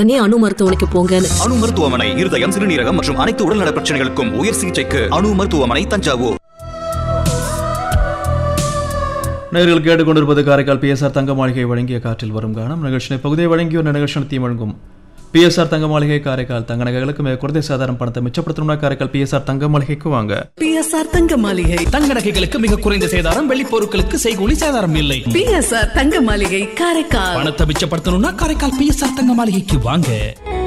உடனே அணு மருத்துவமனைக்கு போங்கன்னு அணு மருத்துவமனை இருதயம் சிறுநீரகம் மற்றும் அனைத்து உடல்நல பிரச்சனைகளுக்கும் உயர் சிகிச்சைக்கு அணு மருத்துவமனை தஞ்சாவூர் நேர்கள் கேட்டுக்கொண்டிருப்பது காரைக்கால் பிஎஸ்ஆர் தங்க மாளிகை வழங்கிய காற்றில் வரும் கானம் நிகழ்ச்சியை பகுதியை வழங்கியோர் நிகழ்ச்சி நடத்தி வழங்கும் பிஎஸ்ஆர் தங்க மாளிகை காரைக்கால் தங்க நகைகளுக்கு மிக குறைந்த சாதாரண பணத்தை மிச்சப்படுத்தணும்னா காரைக்கால் பிஎஸ்ஆர் தங்க மாளிகைக்கு வாங்க பிஎஸ்ஆர் தங்க மாளிகை தங்க நகைகளுக்கு மிக குறைந்த சேதாரம் வெள்ளி பொருட்களுக்கு செய்கூலி சேதாரம் இல்லை பிஎஸ்ஆர் தங்க மாளிகை காரைக்கால் பணத்தை மிச்சப்படுத்தணும்னா காரைக்கால் பிஎஸ்ஆர் தங்க மாளிகைக்கு வாங்க